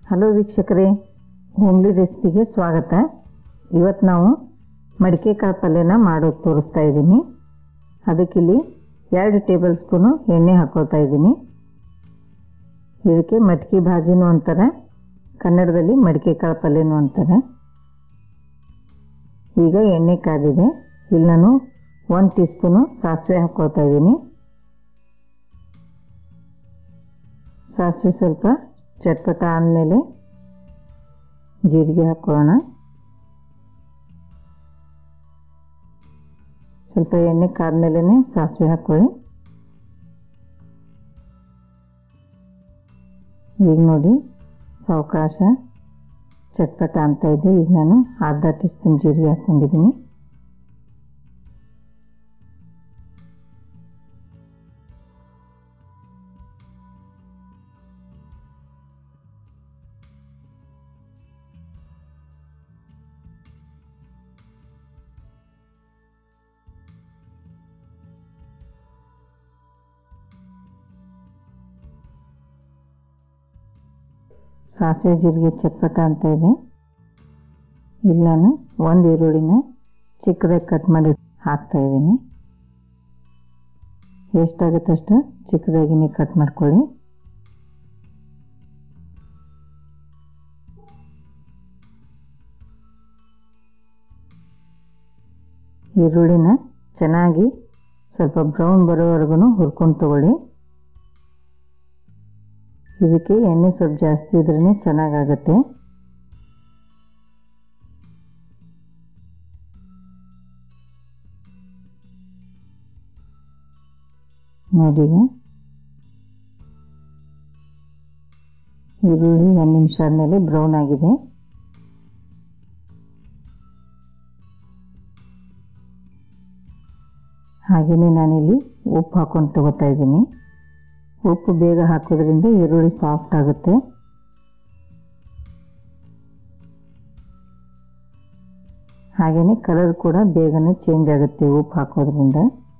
hello ವೀಕ್ಷಕರೇ homely ರೆಸಿಪಿಗೆ ಸ್ವಾಗತ ಇವತ್ತು ನಾವು ಮಡಿಕೆ ಕಾಳು ಪಲ್ಯನ ಮಾಡೋದು ತೋರಿಸ್ತಾ ಇದ್ದೀನಿ ಅದಕ್ಕಿಲ್ಲಿ ಎರಡು ಟೇಬಲ್ ಸ್ಪೂನು ಎಣ್ಣೆ ಹಾಕ್ಕೊಳ್ತಾ ಇದ್ದೀನಿ ಇದಕ್ಕೆ ಮಟ್ಕಿ ಭಾಜಿನೂ ಅಂತಾರೆ ಕನ್ನಡದಲ್ಲಿ ಮಡಿಕೆ ಕಾಳು ಪಲ್ಯನೂ ಅಂತಾರೆ ಈಗ ಎಣ್ಣೆ ಕಾದಿದೆ ಇಲ್ಲಿ ನಾನು ಒಂದು ಟೀ ಸ್ಪೂನು ಸಾಸಿವೆ ಹಾಕ್ಕೊಳ್ತಾ ಇದ್ದೀನಿ ಸಾಸಿವೆ ಸ್ವಲ್ಪ ಚಟ್ಪಟ ಆದಮೇಲೆ ಜೀರಿಗೆ ಹಾಕ್ಕೊಳ್ಳೋಣ ಸ್ವಲ್ಪ ಎಣ್ಣೆ ಕಾದ್ಮೇಲೆ ಸಾಸಿವೆ ಹಾಕ್ಕೊಳ್ಳಿ ಈಗ ನೋಡಿ ಸಾವಕಾಶ ಚಟ್ಪಟ ಅಂತ ಇದೆ ಈಗ ನಾನು ಅರ್ಧ ಟೀ ಸ್ಪೂನ್ ಜೀರಿಗೆ ಹಾಕ್ಕೊಂಡಿದ್ದೀನಿ ಸಾಸಿವೆ ಜೀರಿಗೆ ಚಟ್ಪಟ ಅಂತ ಇದೆ ಇಲ್ಲಿ ನಾನು ಒಂದು ಈರುಳ್ಳಿನ ಚಿಕ್ಕದಾಗಿ ಕಟ್ ಮಾಡಿ ಹಾಕ್ತಾ ಇದ್ದೀನಿ ಎಷ್ಟಾಗುತ್ತೆ ಅಷ್ಟು ಚಿಕ್ಕದಾಗಿನೇ ಕಟ್ ಮಾಡ್ಕೊಳ್ಳಿ ಈರುಳ್ಳಿನ ಚೆನ್ನಾಗಿ ಸ್ವಲ್ಪ ಬ್ರೌನ್ ಬರೋವರೆಗೂ ಹುರ್ಕೊಂಡು ತಗೊಳ್ಳಿ ಇದಕ್ಕೆ ಎಣ್ಣೆ ಸ್ವಲ್ಪ ಜಾಸ್ತಿ ಇದ್ರೇ ಚೆನ್ನಾಗಾಗತ್ತೆ ನೋಡಿ ಈರುಳ್ಳಿ ಒಂದು ನಿಮಿಷ ಆದಮೇಲೆ ಬ್ರೌನ್ ಆಗಿದೆ ಹಾಗೆಯೇ ನಾನಿಲ್ಲಿ ಉಪ್ಪು ಹಾಕೊಂಡು ತಗೋತಾ ಇದ್ದೀನಿ ಉಪ್ಪು ಬೇಗ ಹಾಕೋದ್ರಿಂದ ಈರುಳ್ಳಿ ಸಾಫ್ಟ್ ಆಗುತ್ತೆ ಹಾಗೆಯೇ ಕಲರ್ ಕೂಡ ಬೇಗನೆ ಚೇಂಜ್ ಆಗುತ್ತೆ ಉಪ್ಪು ಹಾಕೋದ್ರಿಂದ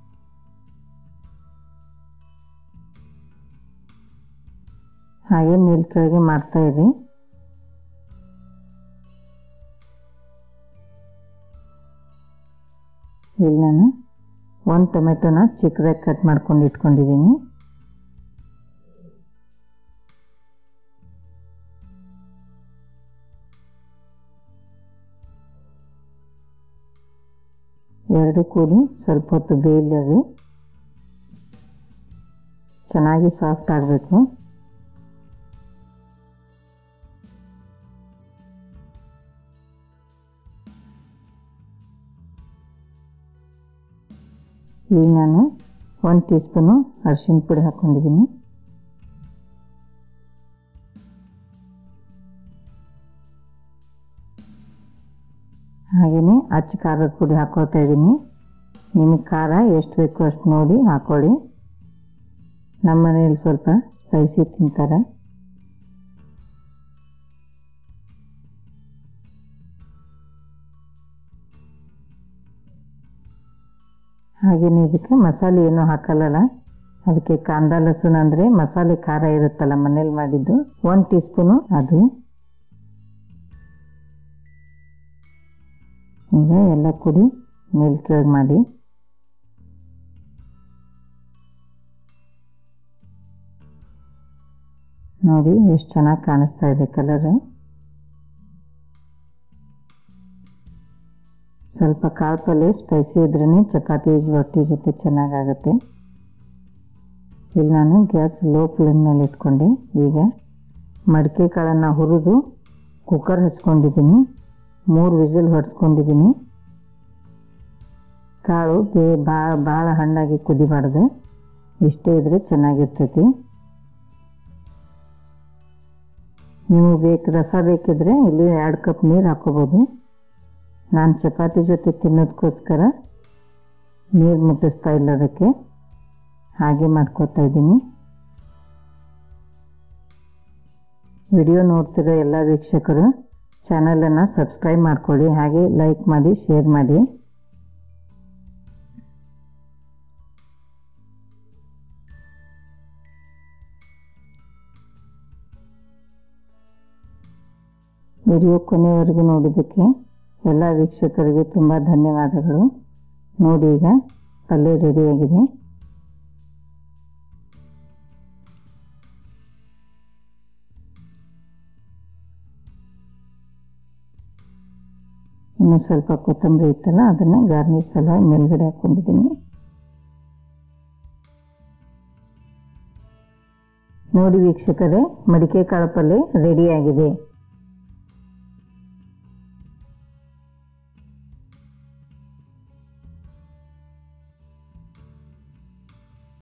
ಹಾಗೆ ನೀಲ್ ಕೆಳಗೆ ಮಾಡ್ತಾ ಇರಿ ಇಲ್ಲಿ ನಾನು ಒಂದು ಟೊಮೆಟೊನ ಚಿಕ್ಕದಾಗಿ ಕಟ್ ಮಾಡ್ಕೊಂಡು ಇಟ್ಕೊಂಡಿದ್ದೀನಿ ಎರಡು ಕೂಡಿ ಸ್ವಲ್ಪ ಹೊತ್ತು ಬೇಯಲಿ ಅದು ಚೆನ್ನಾಗಿ ಸಾಫ್ಟ್ ಆಗಬೇಕು ಈಗ ನಾನು ಒಂದು ಟೀ ಸ್ಪೂನು ಅರಿಶಿನ ಪುಡಿ ಹಾಕ್ಕೊಂಡಿದ್ದೀನಿ ಹಾಗೆಯೇ ಅಚ್ಚ ಖಾರದ ಪುಡಿ ಹಾಕ್ಕೊಳ್ತಾ ಇದ್ದೀನಿ ನಿಮಗೆ ಖಾರ ಎಷ್ಟು ಬೇಕು ಅಷ್ಟು ನೋಡಿ ಹಾಕ್ಕೊಳ್ಳಿ ನಮ್ಮ ಮನೇಲಿ ಸ್ವಲ್ಪ ಸ್ಪೈಸಿ ತಿಂತಾರೆ ಹಾಗೆಯೇ ಇದಕ್ಕೆ ಮಸಾಲೆ ಏನೂ ಹಾಕಲ್ಲಲ್ಲ ಅದಕ್ಕೆ ಕಾಂದ ಲಸೂನ್ ಅಂದರೆ ಮಸಾಲೆ ಖಾರ ಇರುತ್ತಲ್ಲ ಮನೇಲಿ ಮಾಡಿದ್ದು ಒಂದು ಟೀ ಸ್ಪೂನು ಅದು ಈಗ ಎಲ್ಲ ಕುಡಿ ಮೇಲ್ ಕೆಳಗೆ ಮಾಡಿ ನೋಡಿ ಎಷ್ಟು ಚೆನ್ನಾಗಿ ಕಾಣಿಸ್ತಾ ಇದೆ ಕಲರ್ ಸ್ವಲ್ಪ ಕಾಳು ಪಲ್ಯ ಸ್ಪೈಸಿ ಇದ್ರೇ ಚಪಾತಿ ರೊಟ್ಟಿ ಜೊತೆ ಚೆನ್ನಾಗಾಗುತ್ತೆ ಇಲ್ಲಿ ನಾನು ಗ್ಯಾಸ್ ಲೋ ಫ್ಲೇಮ್ನಲ್ಲಿ ಇಟ್ಕೊಂಡೆ ಈಗ ಮಡಿಕೆ ಕಾಳನ್ನು ಹುರಿದು ಕುಕ್ಕರ್ ಹಚ್ಕೊಂಡಿದ್ದೀನಿ ಮೂರು ವಿಸಿಲ್ ಹೊಡೆಸ್ಕೊಂಡಿದ್ದೀನಿ ಕಾಳು ಬೇ ಭಾಳ ಭಾಳ ಹಣ್ಣಾಗಿ ಕುದಿಬಾರ್ದು ಇಷ್ಟೇ ಇದ್ರೆ ಚೆನ್ನಾಗಿರ್ತೈತಿ ನೀವು ಬೇಕು ರಸ ಬೇಕಿದ್ರೆ ಇಲ್ಲಿ ಎರಡು ಕಪ್ ನೀರು ಹಾಕೋಬೋದು ನಾನು ಚಪಾತಿ ಜೊತೆ ತಿನ್ನೋದಕ್ಕೋಸ್ಕರ ನೀರು ಮುಟ್ಟಿಸ್ತಾ ಇಲ್ಲ ಅದಕ್ಕೆ ಹಾಗೆ ಮಾಡ್ಕೋತಾ ಇದ್ದೀನಿ ವಿಡಿಯೋ ನೋಡ್ತಿರೋ ಎಲ್ಲ ವೀಕ್ಷಕರು ಚಾನಲನ್ನು ಸಬ್ಸ್ಕ್ರೈಬ್ ಮಾಡ್ಕೊಳ್ಳಿ ಹಾಗೆ ಲೈಕ್ ಮಾಡಿ ಶೇರ್ ಮಾಡಿ ವಿಡಿಯೋ ಕೊನೆವರೆಗೂ ನೋಡಿದ್ದಕ್ಕೆ ಎಲ್ಲ ವೀಕ್ಷಕರಿಗೂ ತುಂಬ ಧನ್ಯವಾದಗಳು ನೋಡಿ ಈಗ ಪಲ್ಯ ರೆಡಿಯಾಗಿದೆ ಇನ್ನು ಸ್ವಲ್ಪ ಕೊತ್ತಂಬರಿ ಇತ್ತಲ್ಲ ಅದನ್ನು ಗಾರ್ನಿಷ್ ಸಲುವಾಗಿ ಮೇಲ್ಗಡೆ ಹಾಕ್ಕೊಂಡಿದ್ದೀನಿ ನೋಡಿ ವೀಕ್ಷಕರೇ ಮಡಿಕೆ ಕಾಳು ಪಲ್ಯ ರೆಡಿಯಾಗಿದೆ